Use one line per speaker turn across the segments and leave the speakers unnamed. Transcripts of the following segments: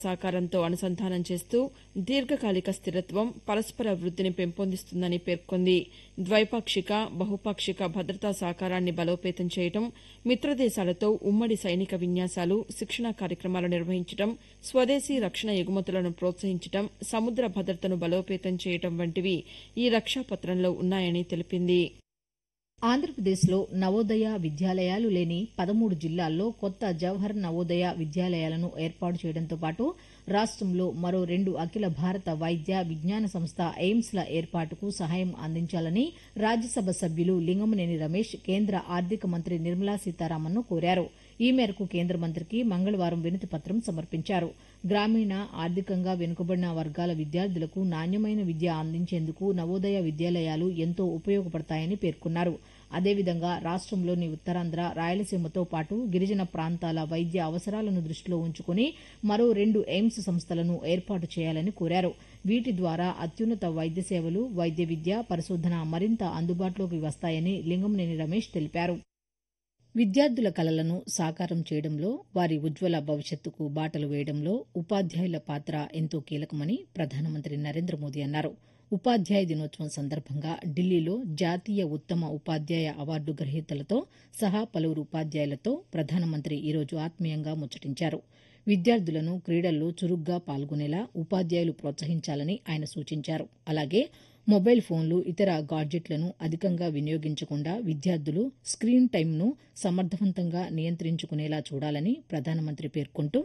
సహకారంతో అనుసంధానం చేస్తూ దీర్ఘకాలిక స్థిరత్వం పరస్పర వృద్దిని పెంపొందిస్తుందని పేర్కొంది ద్వైపాక్షిక బహుపాక్షిక భద్రతా సహకారాన్ని బలోపేతం చేయడం మిత్రదేశాలతో ఉమ్మడి సైనిక విన్యాసాలు శిక్షణా కార్యక్రమాలు నిర్వహించడం స్వదేశీ రక్షణ ఎగుమతులను ప్రోత్సహించడం సముద్ర భద్రతను బలోపేతం చేయడం వంటివి ఈ రక్షాపత్రంలో ఉన్నాయని తెలిపింది
ఆంధ్రప్రదేశ్లో నవోదయ విద్యాలయాలు లేని పదమూడు జిల్లాల్లో కొత్త జవహర్ నవోదయ విద్యాలయాలను ఏర్పాటు చేయడంతో పాటు రాష్టంలో మరో రెండు అఖిల భారత వైద్య విజ్ఞాన సంస్థ ఎయిమ్స్ల ఏర్పాటుకు సహాయం అందించాలని రాజ్యసభ సభ్యులు లింగమనేని రమేష్ కేంద్ర ఆర్థిక మంత్రి నిర్మలా సీతారామన్ను కోరారు ఈ మేరకు కేంద్ర మంత్రికి మంగళవారం వినతి పత్రం సమర్పించారు గ్రామీణ ఆర్థికంగా వెనుకబడిన వర్గాల విద్యార్థులకు నాణ్యమైన విద్య అందించేందుకు నవోదయ విద్యాలయాలు ఎంతో ఉపయోగపడతాయని పేర్కొన్నారు అదేవిధంగా రాష్టంలోని ఉత్తరాంధ్ర రాయలసీమతో పాటు గిరిజన ప్రాంతాల వైద్య అవసరాలను దృష్టిలో ఉంచుకుని మరో రెండు ఎయిమ్స్ సంస్థలను ఏర్పాటు చేయాలని కోరారు వీటి ద్వారా అత్యున్నత వైద్య సేవలు వైద్య విద్య పరిశోధన మరింత అందుబాటులోకి వస్తాయని లింగంనేని రమేష్ తెలిపారు విద్యార్థుల కలలను సాకారం చేయడంలో వారి ఉజ్వల భవిష్యత్తుకు బాటలు వేయడంలో ఉపాధ్యాయుల పాత్ర ఎంతో కీలకమని ప్రధానమంత్రి నరేంద్ర మోదీ అన్నారు ఉపాధ్యాయ దినోత్సవం సందర్భంగా ఢిల్లీలో జాతీయ ఉత్తమ ఉపాధ్యాయ అవార్డు గ్రహీతలతో సహా పలువురు ఉపాధ్యాయులతో ప్రధానమంత్రి ఈరోజు ఆత్మీయంగా ముచ్చటించారు విద్యార్థులను క్రీడల్లో చురుగ్గా పాల్గొనేలా ఉపాధ్యాయులు ప్రోత్సహించాలని ఆయన సూచించారు అలాగే మొబైల్ ఫోన్లు ఇతర గాడ్జెట్లను అధికంగా వినియోగించకుండా విద్యార్థులు స్క్రీన్ టైంను సమర్థవంతంగా నియంత్రించుకునేలా చూడాలని ప్రధానమంత్రి పేర్కొంటూ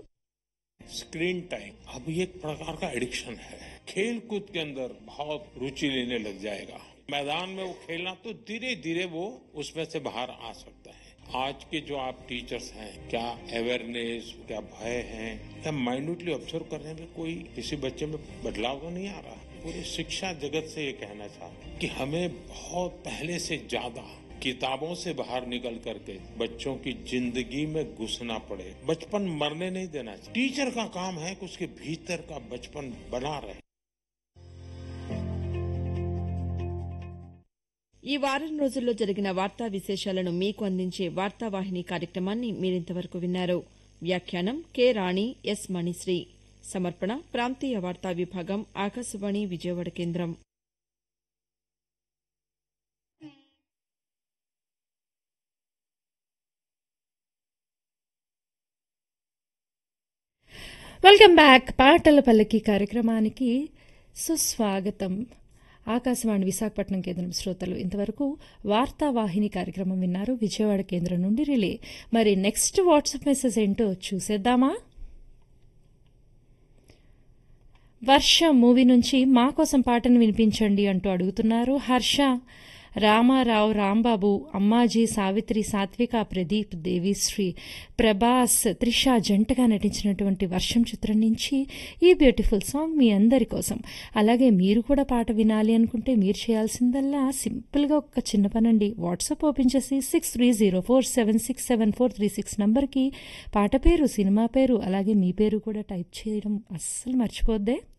स्क्रीन टाइम अब एक प्रकार का एडिक्शन है खेल कूद के अंदर बहुत रुचि लेने लग जाएगा मैदान में वो खेलना तो धीरे धीरे वो उसमें से बाहर आ सकता है आज के जो आप टीचर्स हैं क्या अवेयरनेस क्या भय है क्या माइन्यूटली ऑब्जर्व करने में कोई किसी बच्चे में बदलाव तो नहीं आ रहा पूरे शिक्षा जगत से ये कहना चाहता हूं कि हमें बहुत पहले से ज्यादा किताबों से बाहर निकल करके बच्चों की जिंदगी में घुसना पड़े बचपन मरने नहीं देना चाहिए टीचर का काम है कि उसके भीतर का बचपन बना रहे
ఈ వారం రోజుల్లో జరిగిన వార్తా విశేషాలను మీకు అందించే వార్తావాహిని కార్యక్రమాన్ని మీరింతవరకు విన్నారు వ్యాఖ్యానం కె రాణి ఎస్ మణిశ్రీ సమర్పణ ప్రాంతీయ వార్తా విభాగం ఆకాశవాణి విజయవాడ కేంద్రం
వెల్కమ్ బ్యాక్ పాటల పల్లకి కార్యక్రమానికి సుస్వాగతం ఆకాశవాణి విశాఖపట్నం కేంద్రం శ్రోతలు ఇంతవరకు వార్తావాహిని కార్యక్రమం విన్నారు విజయవాడ కేంద్రం నుండి రిలే మరి నెక్స్ట్ వాట్సాప్ మెసేజ్ ఏంటో చూసేద్దామా వర్షం మూవీ నుంచి మా కోసం పాటను వినిపించండి అంటూ అడుగుతున్నారు హర్ష రామారావు రాంబాబు అమ్మాజీ సావిత్రి సాత్విక ప్రదీప్ దేవిశ్రీ ప్రభాస్ త్రిష జంటగా నటించినటువంటి వర్షం చిత్రం నుంచి ఈ బ్యూటిఫుల్ సాంగ్ మీ అందరి కోసం అలాగే మీరు కూడా పాట వినాలి అనుకుంటే మీరు చేయాల్సిందల్లా సింపుల్గా ఒక చిన్న పనండి వాట్సాప్ ఓపెన్ చేసి six three zero four seven six seven four three six నంబర్కి పాట పేరు సినిమా పేరు అలాగే మీ పేరు కూడా టైప్ చేయడం అస్సలు మర్చిపోద్దే